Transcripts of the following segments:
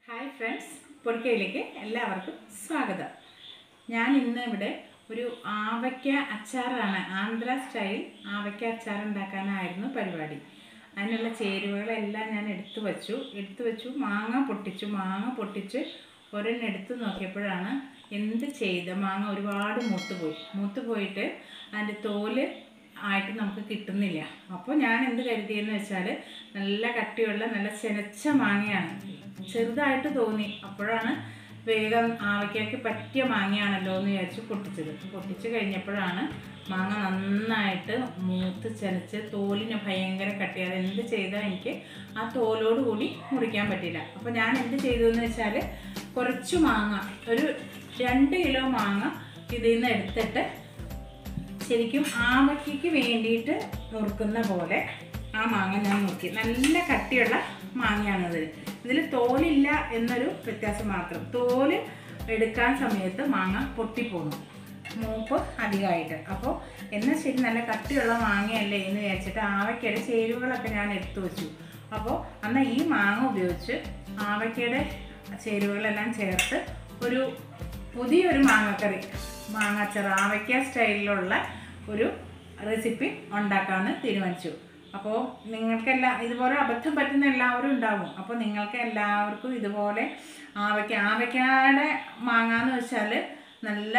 Hi friends പൊടിക്കയിലേക്ക് എല്ലാവർക്കും സ്വാഗതം ഞാൻ ഇന്ന് ഇവിടെ ഒരു ആവയ്ക്ക അച്ചാറാണ് ആന്ധ്ര സ്റ്റൈൽ ആവയ്ക്ക അച്ചാർ ഉണ്ടാക്കാനായിരുന്നു പരിപാടി അതിനുള്ള ചേരുവകളെല്ലാം ഞാൻ എടുത്തു വച്ചു എടുത്തു വെച്ചു മാങ്ങ പൊട്ടിച്ചു മാങ്ങ പൊട്ടിച്ച് ഒരെണ്ണം എടുത്ത് നോക്കിയപ്പോഴാണ് എന്ത് ചെയ്ത മാങ്ങ ഒരുപാട് മൂത്ത് പോയി മൂത്ത് പോയിട്ട് അതിൻ്റെ തോല് ആയിട്ട് നമുക്ക് കിട്ടുന്നില്ല അപ്പോൾ ഞാൻ എന്ത് കരുതിയെന്ന് വെച്ചാൽ നല്ല കട്ടിയുള്ള നല്ല ചെനച്ച മാങ്ങയാണ് ചെറുതായിട്ട് തോന്നി അപ്പോഴാണ് വേഗം ആവയ്ക്കാക്ക് പറ്റിയ മാങ്ങയാണല്ലോ എന്ന് വിചാരിച്ച് പൊട്ടിച്ചത് പൊട്ടിച്ച് കഴിഞ്ഞപ്പോഴാണ് മാങ്ങ നന്നായിട്ട് മൂത്ത് ചെനച്ച് തോലിന് ഭയങ്കര കട്ടിയത് എന്ത് ചെയ്താൽ എനിക്ക് ആ തോലോട് കൂടി മുറിക്കാൻ പറ്റില്ല അപ്പോൾ ഞാൻ എന്ത് ചെയ്തു എന്ന് വെച്ചാൽ കുറച്ച് മാങ്ങ ഒരു രണ്ട് കിലോ മാങ്ങ ഇതിൽ നിന്ന് എടുത്തിട്ട് ശരിക്കും ആവയ്ക്കയ്ക്ക് വേണ്ടിയിട്ട് നുറുക്കുന്ന പോലെ ആ മാങ്ങ ഞാൻ നോക്കി നല്ല കട്ടിയുള്ള മാങ്ങയാണത് ഇതിൽ തോലില്ല എന്നൊരു വ്യത്യാസം മാത്രം തോല് എടുക്കാൻ സമയത്ത് മാങ്ങ പൊട്ടിപ്പോന്നു മൂപ്പ് അധികമായിട്ട് അപ്പോൾ എന്നാൽ ശരി നല്ല കട്ടിയുള്ള മാങ്ങയല്ലേ എന്ന് വിചാരിച്ചിട്ട് ആവയ്ക്കയുടെ ചേരുവകളൊക്കെ ഞാൻ എടുത്തു വെച്ചു അപ്പോൾ എന്നാൽ ഈ മാങ്ങ ഉപയോഗിച്ച് ആവയ്ക്കയുടെ ചേരുവകളെല്ലാം ചേർത്ത് ഒരു പുതിയൊരു മാങ്ങക്കറി മാങ്ങാച്ചർ ആവയ്ക്ക സ്റ്റൈലിലുള്ള ഒരു റെസിപ്പി ഉണ്ടാക്കാമെന്ന് തീരുമാനിച്ചു അപ്പോൾ നിങ്ങൾക്കെല്ലാം ഇതുപോലെ അബദ്ധം പറ്റുന്ന എല്ലാവരും ഉണ്ടാവും അപ്പോൾ നിങ്ങൾക്ക് എല്ലാവർക്കും ഇതുപോലെ ആവയ്ക്ക ആവയ്ക്കയുടെ മാങ്ങ എന്ന് വെച്ചാൽ നല്ല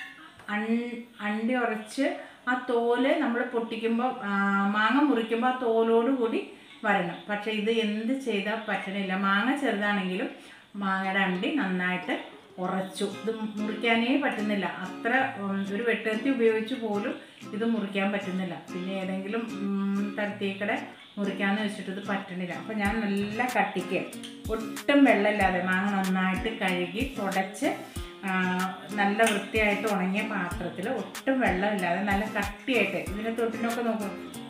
അൺ അണ്ടി ഉറച്ച് ആ തോല് നമ്മൾ പൊട്ടിക്കുമ്പോൾ ആ, മാങ്ങ മുറിക്കുമ്പോൾ ആ തോലോട് കൂടി വരണം പക്ഷേ ഇത് എന്ത് ചെയ്താൽ പറ്റണില്ല മാങ്ങ ചെറുതാണെങ്കിലും മാങ്ങയുടെ അണ്ടി നന്നായിട്ട് ഉറച്ചു ഇത് മുറിക്കാനേ പറ്റുന്നില്ല അത്ര ഉം, ഒരു വെട്ടുകത്തി ഉപയോഗിച്ച് പോലും ഇത് മുറിക്കാൻ പറ്റുന്നില്ല പിന്നെ ഏതെങ്കിലും തരത്തേക്കടെ മുറിക്കാന്ന് വെച്ചിട്ട് ഇത് പറ്റണില്ല അപ്പോൾ ഞാൻ നല്ല കട്ടിക്ക് ഒട്ടും വെള്ളമില്ലാതെ മാങ്ങ നന്നായിട്ട് കഴുകി തുടച്ച് ആ, നല്ല വൃത്തിയായിട്ട് ഉണങ്ങിയ പാത്രത്തിൽ ഒട്ടും വെള്ളമില്ലാതെ നല്ല കട്ടിയായിട്ട് ഇതിനെ തൊട്ടിനൊക്കെ നോക്കും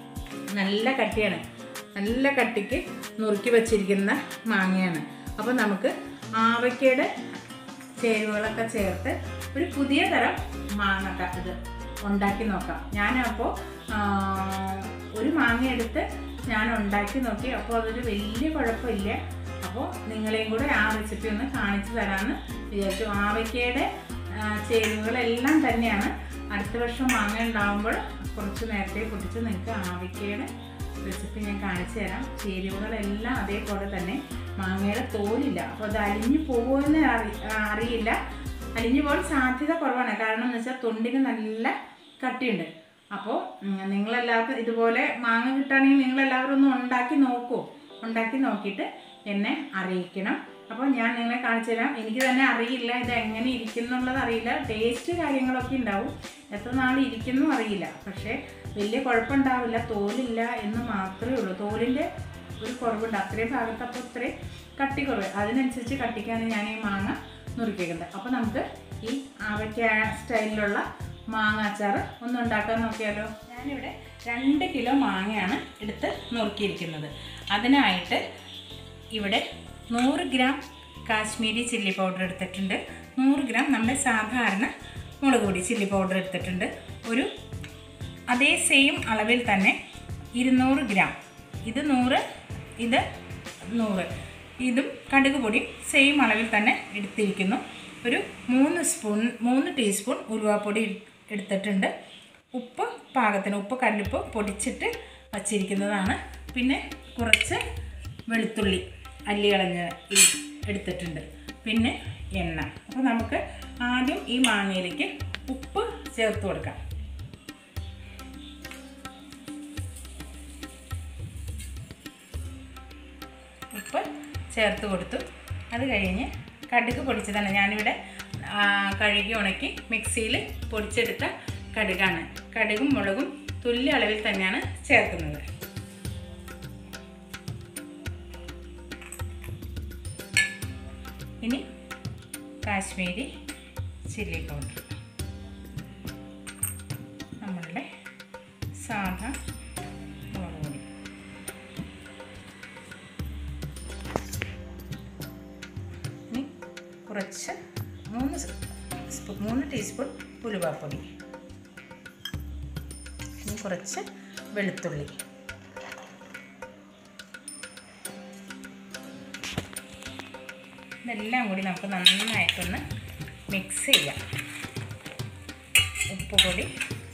നല്ല കട്ടിയാണ് നല്ല കട്ടിക്ക് നുറുക്കി വച്ചിരിക്കുന്ന മാങ്ങയാണ് അപ്പോൾ നമുക്ക് ആവയ്ക്കയുടെ ചേരുവകളൊക്കെ ചേർത്ത് ഒരു പുതിയ തരം മാങ്ങ ഇത് ഉണ്ടാക്കി നോക്കാം ഞാനപ്പോൾ ഒരു മാങ്ങ എടുത്ത് ഞാൻ ഉണ്ടാക്കി നോക്കി അപ്പോൾ അതൊരു വലിയ കുഴപ്പമില്ല അപ്പോൾ നിങ്ങളെയും കൂടെ ആ റെസിപ്പി ഒന്ന് കാണിച്ചു തരാമെന്ന് വിചാരിച്ചു ആവയ്ക്കയുടെ ആ, ചേരുവകളെല്ലാം തന്നെയാണ് അടുത്ത വർഷം മാങ്ങ ഉണ്ടാകുമ്പോൾ കുറച്ച് നേരത്തെ പൊട്ടിച്ച് നിങ്ങൾക്ക് ആവയ്ക്കയുടെ റെസിപ്പി ഞാൻ കാണിച്ചു തരാം ചേരുവകളെല്ലാം അതേപോലെ തന്നെ മാങ്ങയുടെ തോലില്ല അപ്പോൾ അത് അലിഞ്ഞു പോകുമെന്ന് അറി ആ, അറിയില്ല അലിഞ്ഞു പോകാൻ സാധ്യത കുറവാണ് കാരണം എന്ന് വെച്ചാൽ തൊണ്ടിന് നല്ല കട്ടിയുണ്ട് അപ്പോൾ ഉം, നിങ്ങളെല്ലാവർക്കും ഇതുപോലെ മാങ്ങ കിട്ടുകയാണെങ്കിൽ നിങ്ങളെല്ലാവരും ഒന്ന് ഉണ്ടാക്കി നോക്കൂ ഉണ്ടാക്കി നോക്കിയിട്ട് എന്നെ അറിയിക്കണം അപ്പോൾ ഞാൻ നിങ്ങളെ കാണിച്ചു തരാം എനിക്ക് തന്നെ അറിയില്ല ഇത് എങ്ങനെ ഇരിക്കുന്നുള്ളത് അറിയില്ല ടേസ്റ്റ് കാര്യങ്ങളൊക്കെ ഉണ്ടാവും എത്ര നാൾ ഇരിക്കുന്നു അറിയില്ല പക്ഷേ വലിയ കുഴപ്പമുണ്ടാവില്ല തോലില്ല എന്ന് മാത്രമേ ഉള്ളൂ തോലിൻ്റെ ഒരു കുറവുണ്ട് അത്രയും ഭാഗത്ത് അപ്പോൾ ഇത്രയും കട്ടി കുറവ് അതിനനുസരിച്ച് കട്ടിക്കാണ് ഞാൻ ഈ മാങ്ങ നുറുക്കിക്കുന്നത് അപ്പോൾ നമുക്ക് ഈ ആവയ്ക്ക സ്റ്റൈലിലുള്ള മാങ്ങ അച്ചാർ ഒന്ന് ഉണ്ടാക്കാൻ നോക്കിയാലോ ഞാനിവിടെ രണ്ട് കിലോ മാങ്ങയാണ് എടുത്ത് നുറുക്കിയിരിക്കുന്നത് അതിനായിട്ട് ഇവിടെ നൂറ് ഗ്രാം കാശ്മീരി ചില്ലി പൗഡർ എടുത്തിട്ടുണ്ട് നൂറ് ഗ്രാം നമ്മുടെ സാധാരണ മുളക് പൊടി ചില്ലി പൗഡർ എടുത്തിട്ടുണ്ട് ഒരു അതേ സെയിം അളവിൽ തന്നെ ഇരുന്നൂറ് ഗ്രാം ഇത് നൂറ് ഇത് നൂറ് ഇതും കടുക് പൊടിയും സെയിം അളവിൽ തന്നെ എടുത്തിരിക്കുന്നു ഒരു മൂന്ന് സ്പൂൺ മൂന്ന് ടീസ്പൂൺ ഉലുവാപ്പൊടി എടുത്തിട്ടുണ്ട് ഉപ്പ് പാകത്തിന് ഉപ്പ് കല്ലുപ്പ് പൊടിച്ചിട്ട് വച്ചിരിക്കുന്നതാണ് പിന്നെ കുറച്ച് വെളുത്തുള്ളി അല്ലി കളഞ്ഞ് ഈ- എടുത്തിട്ടുണ്ട് പിന്നെ എണ്ണ അപ്പോൾ നമുക്ക് ആദ്യം ഈ മാങ്ങയിലേക്ക് ഉപ്പ് ചേർത്ത് കൊടുക്കാം ഉപ്പ് ചേർത്ത് കൊടുത്തു അത് കഴിഞ്ഞ് കടുക് പൊടിച്ചതാണ് ഞാനിവിടെ ആ, കഴുകി ഉണക്കി മിക്സിയിൽ പൊടിച്ചെടുത്ത കടുകാണ് കടുകും മുളകും തുല്യ അളവിൽ തന്നെയാണ് ചേർക്കുന്നത് ഇനി കാശ്മീരി ചില്ലി പൗഡർ നമ്മളുടെ സാധാ മുളക് പൊടി ഇനി കുറച്ച് മൂന്ന് സ്പൂൺ മൂന്ന് ടീസ്പൂൺ ഉലുവാപ്പൊടി ഇനി കുറച്ച് വെളുത്തുള്ളി ഇതെല്ലാം കൂടി നമുക്ക് നന്നായിട്ടൊന്ന് മിക്സ് ചെയ്യാം ഉപ്പ് പൊടി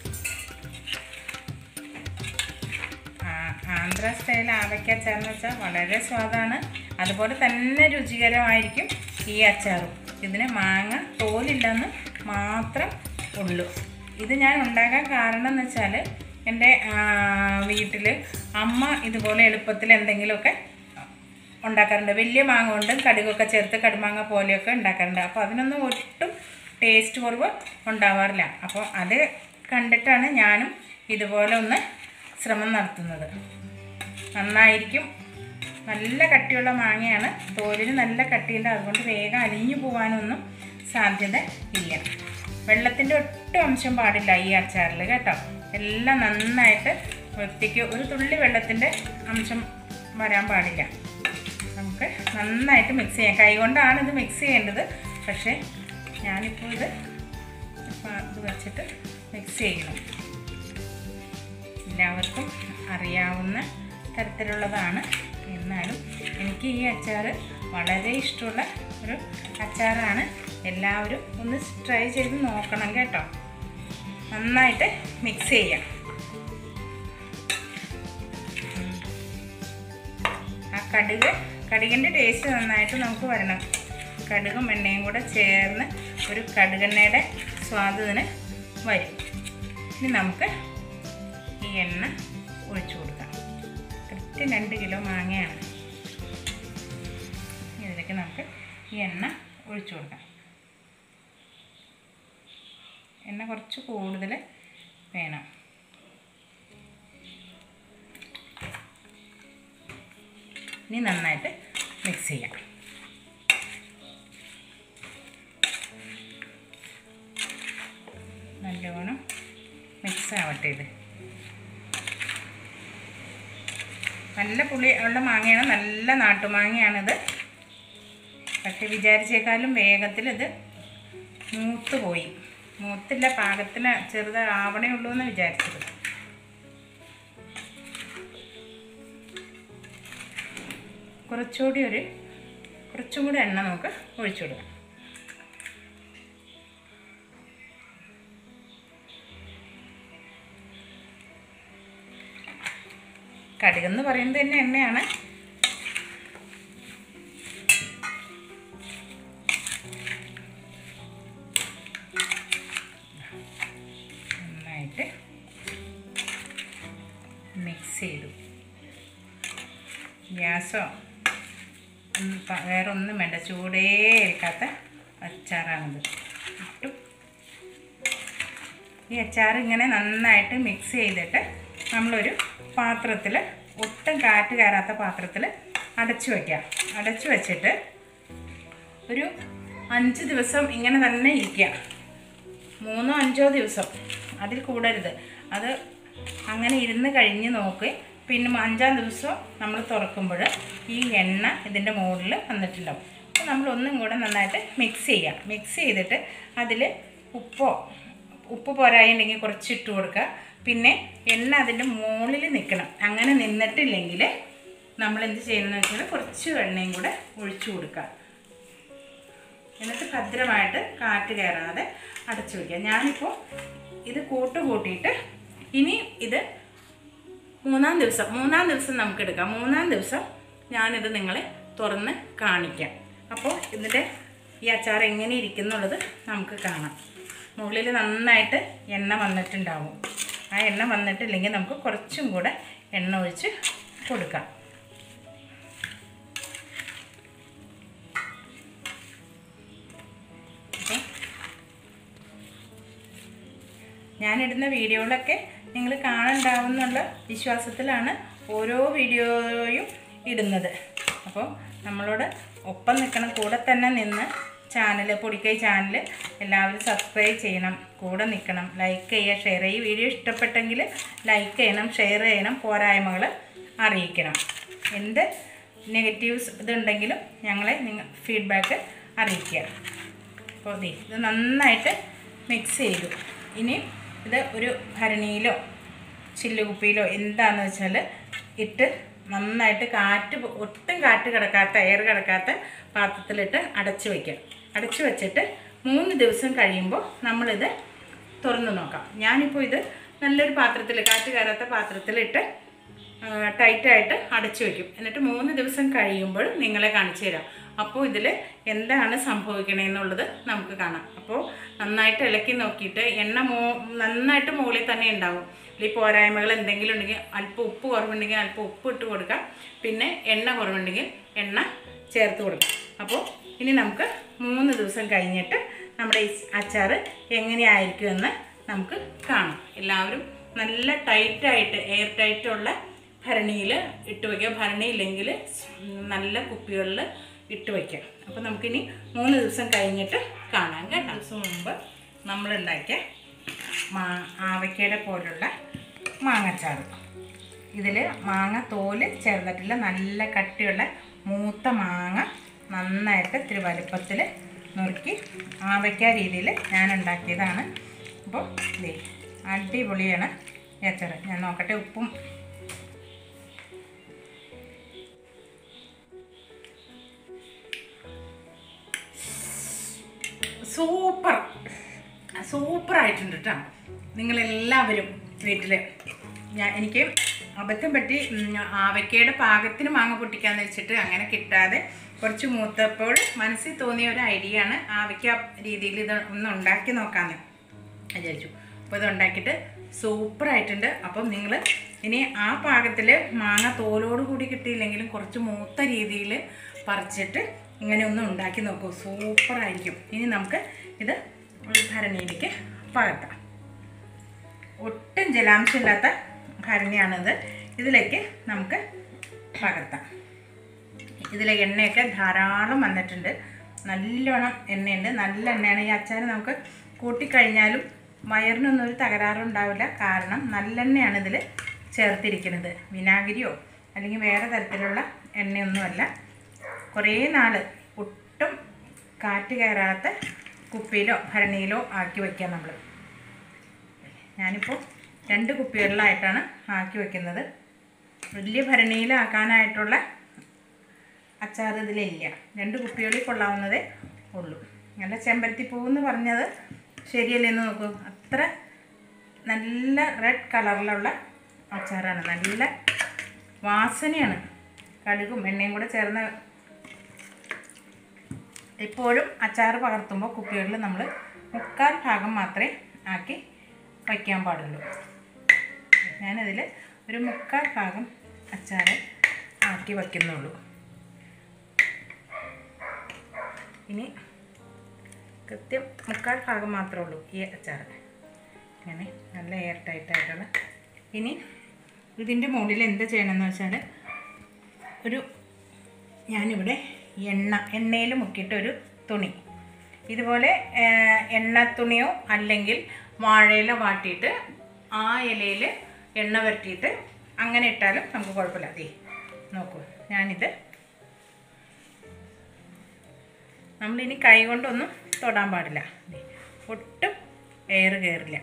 ആ- ആന്ധ്ര സ്റ്റൈൽ ആവയ്ക്ക അച്ചാറെന്ന് വെച്ചാൽ വളരെ സ്വാദാണ് അതുപോലെ തന്നെ രുചികരമായിരിക്കും ഈ അച്ചാറും ഇതിന് മാങ്ങ തോലില്ലെന്ന് മാത്രം ഉള്ളൂ ഇത് ഞാൻ ഉണ്ടാക്കാൻ കാരണം എന്ന് വെച്ചാൽ എൻ്റെ വീട്ടിൽ അമ്മ ഇതുപോലെ എളുപ്പത്തിൽ എന്തെങ്കിലുമൊക്കെ ഉണ്ടാക്കാറുണ്ട് വലിയ മാങ്ങ കൊണ്ടും കടുകൊക്കെ ചേർത്ത് കടുമാങ്ങ പോലെയൊക്കെ ഉണ്ടാക്കാറുണ്ട് അപ്പോൾ അതിനൊന്നും ഒട്ടും ടേസ്റ്റ് കുറവ് ഉണ്ടാവാറില്ല അപ്പോൾ അത് കണ്ടിട്ടാണ് ഞാനും ഇതുപോലെ ഒന്ന് ശ്രമം നടത്തുന്നത് നന്നായിരിക്കും നല്ല കട്ടിയുള്ള മാങ്ങയാണ് തോലിന് നല്ല കട്ടിയുണ്ട് അതുകൊണ്ട് വേഗം അലിഞ്ഞു പോകാനൊന്നും സാധ്യത ഇല്ല വെള്ളത്തിൻ്റെ ഒട്ടും അംശം പാടില്ല ഈ അച്ചാറിൽ കേട്ടോ എല്ലാം നന്നായിട്ട് വൃത്തിക്ക് ഒരു തുള്ളി വെള്ളത്തിൻ്റെ അംശം വരാൻ പാടില്ല നമുക്ക് നന്നായിട്ട് മിക്സ് ചെയ്യാം കൈകൊണ്ടാണ് ഇത് മിക്സ് ചെയ്യേണ്ടത് പക്ഷേ ഞാനിപ്പോൾ ഇത് ഇപ്പം ഇത് വെച്ചിട്ട് മിക്സ് ചെയ്യണം എല്ലാവർക്കും അറിയാവുന്ന തരത്തിലുള്ളതാണ് എന്നാലും എനിക്ക് ഈ അച്ചാർ വളരെ ഇഷ്ടമുള്ള ഒരു അച്ചാറാണ് എല്ലാവരും ഒന്ന് ട്രൈ ചെയ്ത് നോക്കണം കേട്ടോ നന്നായിട്ട് മിക്സ് ചെയ്യാം ഉം. ആ കടുക് കടുകിൻ്റെ ടേസ്റ്റ് നന്നായിട്ട് നമുക്ക് വരണം കടുകും എണ്ണയും കൂടെ ചേർന്ന് ഒരു കടുകെണ്ണയുടെ സ്വാദ് ഇതിന് വരും ഇനി നമുക്ക് ഈ എണ്ണ ഒഴിച്ചു കൊടുക്കാം കൃത്യം രണ്ട് കിലോ മാങ്ങയാണ് ഇതിലേക്ക് നമുക്ക് ഈ എണ്ണ ഒഴിച്ചു കൊടുക്കാം എണ്ണ കുറച്ച് കൂടുതൽ വേണം ഇനി നന്നായിട്ട് മിക്സ് ചെയ്യാം നല്ലോണം മിക്സ് ആവട്ടെ ഇത് നല്ല പുളി ഉള്ള മാങ്ങയാണ് നല്ല നാട്ടുമാങ്ങയാണിത് പക്ഷെ വിചാരിച്ചേക്കാളും വേഗത്തിൽ ഇത് മൂത്ത് പോയി മൂത്തില്ല പാകത്തിന് ചെറുത് ആവണേ ഉള്ളൂ എന്ന് വിചാരിച്ചത് കുറച്ചുകൂടി ഒരു കുറച്ചും കൂടി എണ്ണ നമുക്ക് ഒഴിച്ചു കൊടുക്കാം കടുകെന്ന് പറയുന്നത് തന്നെ എണ്ണയാണ് നന്നായിട്ട് മിക്സ് ചെയ്തു ഗ്യാസോ ഒന്നും പ- വേറെ ഒന്നും വേണ്ട ചൂടേ ഏൽക്കാത്ത അച്ചാറാണിത് ഇട്ടു ഈ അച്ചാർ ഇങ്ങനെ നന്നായിട്ട് മിക്സ് ചെയ്തിട്ട് നമ്മളൊരു പാത്രത്തിൽ ഒട്ടും കാറ്റ് കയറാത്ത പാത്രത്തിൽ അടച്ചു വയ്ക്കാം അടച്ചു വച്ചിട്ട് ഒരു അഞ്ച് ദിവസം ഇങ്ങനെ തന്നെ ഇരിക്കുക മൂന്നോ അഞ്ചോ ദിവസം അതിൽ കൂടരുത് അത് അങ്ങനെ ഇരുന്ന് കഴിഞ്ഞ് നോക്കി പിന്നെ അഞ്ചാം ദിവസം നമ്മൾ തുറക്കുമ്പോൾ ഈ എണ്ണ ഇതിൻ്റെ മുകളിൽ വന്നിട്ടുണ്ടാവും അപ്പോൾ നമ്മൾ ഒന്നും കൂടെ നന്നായിട്ട് മിക്സ് ചെയ്യുക മിക്സ് ചെയ്തിട്ട് അതിൽ ഉപ്പോ ഉപ്പ് പോരായിട്ടുണ്ടെങ്കിൽ കുറച്ച് ഇട്ട് കൊടുക്കുക പിന്നെ എണ്ണ അതിൻ്റെ മുകളിൽ നിൽക്കണം അങ്ങനെ നിന്നിട്ടില്ലെങ്കിൽ നമ്മൾ എന്ത് ചെയ്യുന്നതെന്ന് വെച്ചാൽ കുറച്ച് എണ്ണയും കൂടെ ഒഴിച്ചു കൊടുക്കുക എന്നിട്ട് ഭദ്രമായിട്ട് കാറ്റ് കയറാതെ അടച്ചു വയ്ക്കുക ഞാനിപ്പോൾ ഇത് കൂട്ട് കൂട്ടിയിട്ട് ഇനി ഇത് മൂന്നാം ദിവസം മൂന്നാം ദിവസം നമുക്ക് എടുക്കാം മൂന്നാം ദിവസം ഞാനിത് നിങ്ങളെ തുറന്ന് കാണിക്കാം അപ്പോൾ ഇതിൻ്റെ ഈ അച്ചാർ എങ്ങനെ ഇരിക്കുന്നുള്ളത് നമുക്ക് കാണാം മുകളിൽ നന്നായിട്ട് എണ്ണ വന്നിട്ടുണ്ടാവും ആ എണ്ണ വന്നിട്ടില്ലെങ്കിൽ നമുക്ക് കുറച്ചും കൂടെ എണ്ണ ഒഴിച്ച് കൊടുക്കാം അപ്പോൾ ഞാനിടുന്ന വീഡിയോകളൊക്കെ നിങ്ങൾ കാണുന്നുണ്ടാവുന്നുള്ള വിശ്വാസത്തിലാണ് ഓരോ വീഡിയോയും ഇടുന്നത് അപ്പോൾ നമ്മളോട് ഒപ്പം നിൽക്കണം കൂടെ തന്നെ നിന്ന് ചാനൽ പൊടിക്കൈ ചാനൽ എല്ലാവരും സബ്സ്ക്രൈബ് ചെയ്യണം കൂടെ നിൽക്കണം ലൈക്ക് ചെയ്യുക ഷെയർ ചെയ്യുക വീഡിയോ ഇഷ്ടപ്പെട്ടെങ്കിൽ ലൈക്ക് ചെയ്യണം ഷെയർ ചെയ്യണം പോരായ്മകൾ അറിയിക്കണം എന്ത് നെഗറ്റീവ്സ് ഇതുണ്ടെങ്കിലും ഞങ്ങളെ നിങ്ങൾ ഫീഡ്ബാക്ക് അറിയിക്കുക അപ്പോൾ ദേ ഇത് നന്നായിട്ട് മിക്സ് ചെയ്തു ഇനി ഇത് ഒരു ഭരണിയിലോ ചില്ലുകുപ്പിയിലോ എന്താണെന്ന് വെച്ചാൽ ഇട്ട് നന്നായിട്ട് കാറ്റ് പോ- ഒട്ടും കാറ്റ് കിടക്കാത്ത എയർ കിടക്കാത്ത പാത്രത്തിലിട്ട് അടച്ചു വയ്ക്കുക അടച്ചു വെച്ചിട്ട് മൂന്ന് ദിവസം കഴിയുമ്പോൾ നമ്മളിത് തുറന്ന് നോക്കാം ഞാനിപ്പോൾ ഇത് നല്ലൊരു പാത്രത്തിൽ കാറ്റ് കയറാത്ത പാത്രത്തിലിട്ട് ടൈറ്റായിട്ട് അടച്ചു വയ്ക്കും എന്നിട്ട് മൂന്ന് ദിവസം കഴിയുമ്പോൾ നിങ്ങളെ കാണിച്ചു തരാം അപ്പോൾ ഇതിൽ എന്താണ് സംഭവിക്കണേന്നുള്ളത് നമുക്ക് കാണാം അപ്പോൾ നന്നായിട്ട് ഇളക്കി നോക്കിയിട്ട് എണ്ണ മോ നന്നായിട്ട് മുകളിൽ തന്നെ ഉണ്ടാവും ഈ പോരായ്മകൾ എന്തെങ്കിലും ഉണ്ടെങ്കിൽ അല്പം ഉപ്പ് കുറവുണ്ടെങ്കിൽ അല്പം ഉപ്പ് ഇട്ട് കൊടുക്കാം പിന്നെ എണ്ണ കുറവുണ്ടെങ്കിൽ എണ്ണ ചേർത്ത് കൊടുക്കാം അപ്പോൾ ഇനി നമുക്ക് മൂന്ന് ദിവസം കഴിഞ്ഞിട്ട് നമ്മുടെ ഈ അച്ചാർ എങ്ങനെയായിരിക്കുമെന്ന് നമുക്ക് കാണാം എല്ലാവരും നല്ല ടൈറ്റായിട്ട് എയർ ടൈറ്റുള്ള ഭരണിയിൽ ഇട്ട് വയ്ക്കുക ഭരണി ഇല്ലെങ്കിൽ നല്ല കുപ്പികളിൽ ഇട്ട് വയ്ക്കുക അപ്പോൾ നമുക്കിനി മൂന്ന് ദിവസം കഴിഞ്ഞിട്ട് കാണാം കേട്ടോ ദിവസം മുമ്പ് നമ്മളുണ്ടാക്കിയ മാ ആവയ്ക്കയുടെ പോലുള്ള മാങ്ങച്ചാറ് ഇതിൽ മാങ്ങ തോല് ചേർന്നിട്ടില്ല നല്ല കട്ടിയുള്ള മൂത്ത മാങ്ങ നന്നായിട്ട് ഇത്തിരി വലുപ്പത്തിൽ നുറുക്കി ആവയ്ക്ക രീതിയിൽ ഞാൻ ഉണ്ടാക്കിയതാണ് അപ്പോൾ ഇതേ അടിപൊളിയാണ് ഈ അച്ചാറ് ഞാൻ നോക്കട്ടെ ഉപ്പും സൂപ്പർ സൂപ്പർ ആയിട്ടുണ്ട് കേട്ടോ നിങ്ങളെല്ലാവരും വീട്ടിൽ ഞാൻ എനിക്ക് അബദ്ധം പറ്റി ഉം, ആവയ്ക്കയുടെ പാകത്തിന് മാങ്ങ പൊട്ടിക്കാന്ന് വെച്ചിട്ട് അങ്ങനെ കിട്ടാതെ കുറച്ച് മൂത്തപ്പോൾ മനസ്സിൽ തോന്നിയ ഒരു ഐഡിയ ആണ് ആവയ്ക്ക രീതിയിൽ ഇത് ഒന്ന് ഉണ്ടാക്കി നോക്കാമെന്ന് വിചാരിച്ചു അപ്പോൾ ഇത് ഉണ്ടാക്കിയിട്ട് സൂപ്പർ ആയിട്ടുണ്ട് അപ്പം നിങ്ങൾ ഇനി ആ പാകത്തിൽ മാങ്ങ തോലോട് കൂടി കിട്ടിയില്ലെങ്കിലും കുറച്ച് മൂത്ത രീതിയിൽ പറിച്ചിട്ട് ഇങ്ങനെ ഒന്ന് ഉണ്ടാക്കി നോക്കൂ സൂപ്പർ ആയിരിക്കും ഇനി നമുക്ക് ഇത് ഒരു ഭരണിയിലേക്ക് പകർത്താം ഒട്ടും ജലാംശമില്ലാത്ത ഭരണിയാണിത് ഇതിലേക്ക് നമുക്ക് പകർത്താം ഇതിലെ എണ്ണയൊക്കെ ധാരാളം വന്നിട്ടുണ്ട് നല്ലോണം എണ്ണയുണ്ട് നല്ല എണ്ണയാണ് ഈ അച്ചാർ നമുക്ക് കൂട്ടിക്കഴിഞ്ഞാലും വയറിനൊന്നും ഒരു തകരാറുണ്ടാവില്ല കാരണം നല്ലെണ്ണയാണ് ഇതിൽ ചേർത്തിരിക്കുന്നത് വിനാഗിരിയോ അല്ലെങ്കിൽ വേറെ തരത്തിലുള്ള എണ്ണയൊന്നുമല്ല കുറേ നാൾ ഒട്ടും കാറ്റ് കയറാത്ത കുപ്പിയിലോ ഭരണിയിലോ ആക്കി വയ്ക്കുക നമ്മൾ ഞാനിപ്പോൾ രണ്ട് കുപ്പികളിലായിട്ടാണ് ആക്കി വയ്ക്കുന്നത് വലിയ ഭരണിയിലാക്കാനായിട്ടുള്ള അച്ചാർ ഇതിലില്ല രണ്ട് കുപ്പികളിൽ കൊള്ളാവുന്നതേ ഉള്ളൂ നല്ല ചെമ്പരത്തി പൂവെന്ന് പറഞ്ഞത് ശരിയല്ലെന്ന് നോക്കൂ അത്ര നല്ല റെഡ് കളറിലുള്ള അച്ചാറാണ് നല്ല വാസനയാണ് കടുകും എണ്ണയും കൂടെ ചേർന്ന് എപ്പോഴും അച്ചാർ പകർത്തുമ്പോൾ കുപ്പികളിൽ നമ്മൾ മുക്കാൽ ഭാഗം മാത്രമേ ആക്കി വയ്ക്കാൻ പാടുള്ളൂ ഞാനതിൽ ഒരു മുക്കാൽ ഭാഗം അച്ചാർ ആക്കി വയ്ക്കുന്നുള്ളൂ ഇനി കൃത്യം മുക്കാൽ ഭാഗം മാത്രമേ ഉള്ളൂ ഈ അച്ചാർ അങ്ങനെ നല്ല എയർ ടൈറ്റായിട്ടുള്ള ഇനി ഇതിൻ്റെ മുകളിൽ എന്ത് ചെയ്യണമെന്ന് വെച്ചാൽ ഒരു ഞാനിവിടെ എണ്ണ എണ്ണയിൽ മുക്കിയിട്ട് ഒരു തുണി ഇതുപോലെ ഏഹ്, എണ്ണ തുണിയോ അല്ലെങ്കിൽ വാഴയില വാട്ടിയിട്ട് ആ ഇലയിൽ എണ്ണ വരട്ടിയിട്ട് അങ്ങനെ ഇട്ടാലും നമുക്ക് കുഴപ്പമില്ല അതേ നോക്കൂ ഞാനിത് നമ്മളിനി കൈ കൊണ്ടൊന്നും തൊടാൻ പാടില്ല ദേ, ഒട്ടും എയർ കയറില്ല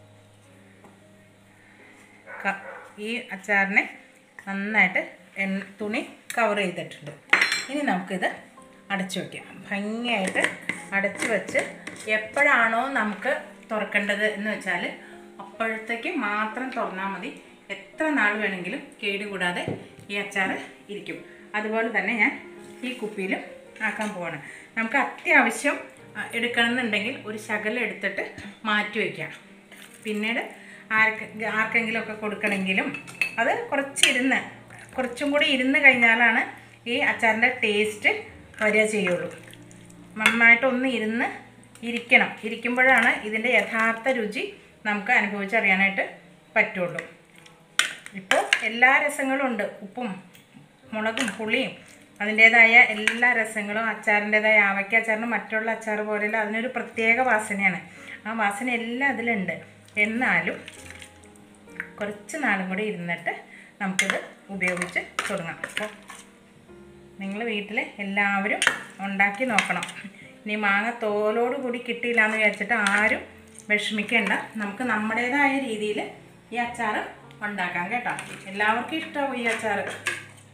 ക- ഈ അച്ചാറിനെ നന്നായിട്ട് എണ്ണ തുണി കവർ ചെയ്തിട്ടുണ്ട് ഇനി നമുക്കിത് അടച്ചു വയ്ക്കാം ഭംഗിയായിട്ട് അടച്ചു വെച്ച് എപ്പോഴാണോ നമുക്ക് തുറക്കേണ്ടത് എന്ന് വെച്ചാൽ അപ്പോഴത്തേക്ക് മാത്രം തുറന്നാൽ മതി എത്ര നാൾ വേണമെങ്കിലും കേടുകൂടാതെ ഈ അച്ചാർ ഇരിക്കും അതുപോലെ തന്നെ ഞാൻ ഈ കുപ്പിയിലും ആക്കാൻ പോവാണ് നമുക്ക് അത്യാവശ്യം ആ, എടുക്കണമെന്നുണ്ടെങ്കിൽ ഒരു ശകലം എടുത്തിട്ട് മാറ്റി വയ്ക്കാം പിന്നീട് ആർക്ക് ആർക്കെങ്കിലും ഒക്കെ കൊടുക്കണമെങ്കിലും അത് കുറച്ചിരുന്ന് കുറച്ചും കൂടി ഇരുന്ന് കഴിഞ്ഞാലാണ് ഈ അച്ചാറിൻ്റെ ടേസ്റ്റ് വരിക ചെയ്യുള്ളൂ നന്നായിട്ടൊന്ന് ഇരുന്ന് ഇരിക്കണം ഇരിക്കുമ്പോഴാണ് ഇതിൻ്റെ യഥാർത്ഥ രുചി നമുക്ക് അനുഭവിച്ചറിയാനായിട്ട് പറ്റുള്ളൂ ഇപ്പോൾ എല്ലാ രസങ്ങളും ഉണ്ട് ഉപ്പും മുളകും പുളിയും അതിൻ്റേതായ എല്ലാ രസങ്ങളും അച്ചാറിൻ്റേതായ ആവയ്ക്ക അച്ചാറിന് മറ്റുള്ള അച്ചാർ പോലെയല്ല അതിനൊരു പ്രത്യേക വാസനയാണ് ആ വാസന എല്ലാം അതിലുണ്ട് എന്നാലും കുറച്ച് നാളും കൂടി ഇരുന്നിട്ട് നമുക്കിത് ഉപയോഗിച്ച് തുടങ്ങാം അപ്പോൾ നിങ്ങൾ വീട്ടിൽ എല്ലാവരും ഉണ്ടാക്കി നോക്കണം ഇനി മാങ്ങ തോലോട് കൂടി കിട്ടിയില്ല എന്ന് വിചാരിച്ചിട്ട് ആരും വിഷമിക്കേണ്ട നമുക്ക് നമ്മുടേതായ രീതിയിൽ ഈ അച്ചാർ ഉണ്ടാക്കാം കേട്ടോ എല്ലാവർക്കും ഇഷ്ടമാവും ഈ അച്ചാർ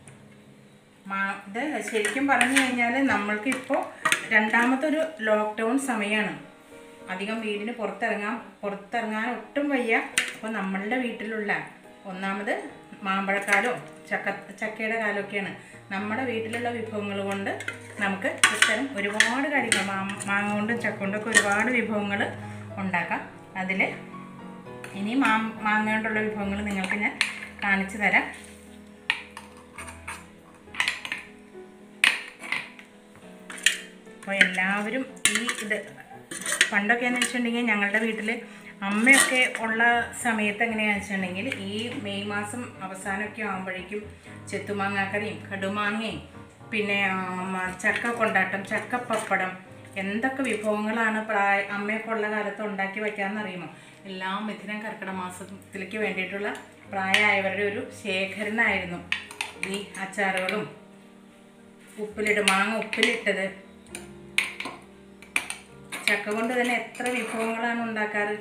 മാ ഇത് ശരിക്കും പറഞ്ഞു കഴിഞ്ഞാൽ നമ്മൾക്ക് ഇപ്പോൾ രണ്ടാമത്തെ ഒരു ലോക്ക്ഡൗൺ സമയമാണ് അധികം വീടിന് പുറത്തിറങ്ങാൻ പുറത്തിറങ്ങാൻ ഒട്ടും വയ്യ അപ്പോൾ നമ്മളുടെ വീട്ടിലുള്ള ഒന്നാമത് മാമ്പഴക്കാലോ ചക്ക ചക്കയുടെ കാലമൊക്കെയാണ് നമ്മുടെ വീട്ടിലുള്ള വിഭവങ്ങൾ കൊണ്ട് നമുക്ക് ഇത്തരം ഒരുപാട് കാര്യങ്ങൾ മാ മാങ്ങ കൊണ്ടും ചക്ക കൊണ്ടൊക്കെ ഒരുപാട് വിഭവങ്ങൾ ഉണ്ടാക്കാം അതിൽ ഇനി മാ മാങ്ങ കൊണ്ടുള്ള വിഭവങ്ങൾ നിങ്ങൾക്ക് ഞാൻ കാണിച്ചു തരാം അപ്പോൾ എല്ലാവരും ഈ ഇത് പണ്ടൊക്കെ എന്ന് വെച്ചിട്ടുണ്ടെങ്കിൽ ഞങ്ങളുടെ വീട്ടിൽ അമ്മയൊക്കെ ഉള്ള സമയത്ത് എങ്ങനെയാണെന്ന് വെച്ചിട്ടുണ്ടെങ്കിൽ ഈ മെയ് മാസം അവസാനമൊക്കെ ആകുമ്പോഴേക്കും ചെത്തുമാങ്ങാക്കറിയും കടുമാങ്ങയും പിന്നെ ആ, മ- ചക്ക കൊണ്ടാട്ടം ചക്ക പപ്പടം എന്തൊക്കെ വിഭവങ്ങളാണ് പ്രായ അമ്മയൊക്കെ ഉള്ള കാലത്ത് ഉണ്ടാക്കി വയ്ക്കാമെന്നറിയുമോ എല്ലാ മിഥുനം കർക്കിടക മാസത്തിലേക്ക് വേണ്ടിയിട്ടുള്ള പ്രായമായവരുടെ ഒരു ശേഖരണമായിരുന്നു ഈ അച്ചാറുകളും ഉപ്പിലിട്ട് മാങ്ങ ഉപ്പിലിട്ടത് ചക്ക കൊണ്ട് തന്നെ എത്ര വിഭവങ്ങളാണ് ഉണ്ടാക്കാറ്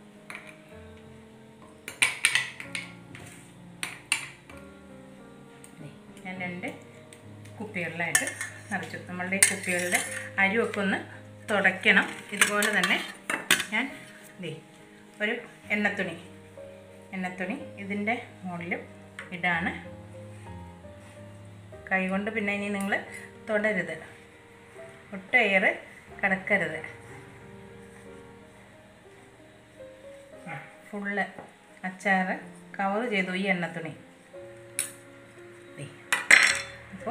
ദേ, ഞാൻ രണ്ട് കുപ്പികളിലായിട്ട് നിറച്ചു നമ്മളുടെ ഈ കുപ്പികളുടെ അരിയൊക്കെ ഒന്ന് തുടയ്ക്കണം ഇതുപോലെ തന്നെ ഞാൻ ദേ ഒരു എണ്ണത്തുണി എണ്ണത്തുണി ഇതിൻ്റെ മുകളിലും ഇടാണ് കൈ കൊണ്ട് പിന്നെ ഇനി നിങ്ങൾ തൊടരുത് ഒട്ടും എയർ കിടക്കരുത് ഫുള്ള് അച്ചാറ് കവർ ചെയ്തു ഈ എണ്ണത്തുണി ദേ. അപ്പോൾ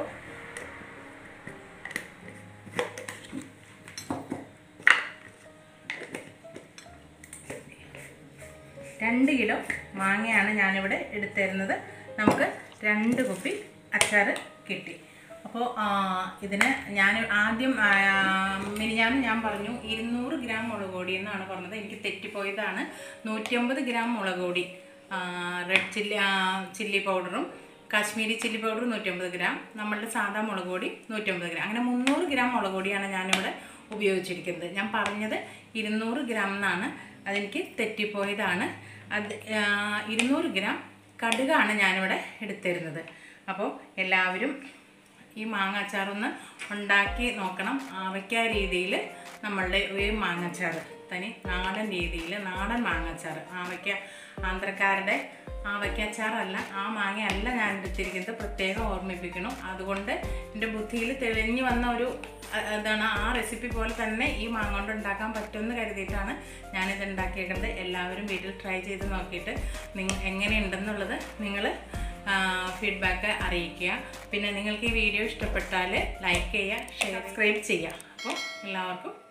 രണ്ട് കിലോ മാങ്ങയാണ് ഞാനിവിടെ എടുത്തിരുന്നത് നമുക്ക് രണ്ട് കുപ്പി അച്ചാർ കിട്ടി അപ്പോൾ ഇതിന് ഞാൻ ആദ്യം മിനിഞ്ഞാന്ന് ഞാൻ പറഞ്ഞു ഇരുന്നൂറ് ഗ്രാം മുളക് പൊടി എന്നാണ് പറഞ്ഞത് എനിക്ക് തെറ്റിപ്പോയതാണ് നൂറ്റമ്പത് ഗ്രാം മുളക് പൊടി റെഡ് ചില്ലി ചില്ലി പൗഡറും കാശ്മീരി ചില്ലി പൗഡർ നൂറ്റമ്പത് ഗ്രാം നമ്മളുടെ സാധാ മുളക് പൊടി നൂറ്റമ്പത് ഗ്രാം അങ്ങനെ മുന്നൂറ് ഗ്രാം മുളക് പൊടിയാണ് ഞാനിവിടെ ഉപയോഗിച്ചിരിക്കുന്നത് ഞാൻ പറഞ്ഞത് ഇരുന്നൂറ് ഗ്രാം എന്നാണ് അതെനിക്ക് തെറ്റിപ്പോയതാണ് അത് ആ, ഇരുന്നൂറ് ഗ്രാം കടുകാണ് ഞാനിവിടെ എടുത്തിരുന്നത് അപ്പോൾ എല്ലാവരും ഈ മാങ്ങ അച്ചാറൊന്ന് ഉണ്ടാക്കി നോക്കണം ആവയ്ക്ക രീതിയിൽ നമ്മളുടെ ഈ മാങ്ങാച്ചാർ തനി നാടൻ രീതിയിൽ നാടൻ മാങ്ങാച്ചാർ ആവയ്ക്ക ആന്ധ്രക്കാരുടെ ആവയ്ക്കാച്ചാറല്ല ആ മാങ്ങയല്ല ഞാൻ എടുത്തിരിക്കുന്നത് പ്രത്യേകം ഓർമ്മിപ്പിക്കണം അതുകൊണ്ട് എൻ്റെ ബുദ്ധിയിൽ തെളിഞ്ഞു വന്ന ഒരു അ- ഇതാണ് ആ റെസിപ്പി പോലെ തന്നെ ഈ മാങ്ങ കൊണ്ട് ഉണ്ടാക്കാൻ പറ്റുമെന്ന് കരുതിയിട്ടാണ് ഞാനിത് ഉണ്ടാക്കിയേക്കുന്നത് എല്ലാവരും വീട്ടിൽ ട്രൈ ചെയ്ത് നോക്കിയിട്ട് നിങ്ങ എങ്ങനെയുണ്ടെന്നുള്ളത് നിങ്ങൾ ഫീഡ്ബാക്ക് അറിയിക്കുക പിന്നെ നിങ്ങൾക്ക് ഈ വീഡിയോ ഇഷ്ടപ്പെട്ടാൽ ലൈക്ക് ചെയ്യുക ഷെയർ സബ്സ്ക്രൈബ് ചെയ്യുക അപ്പോൾ എല്ലാവർക്കും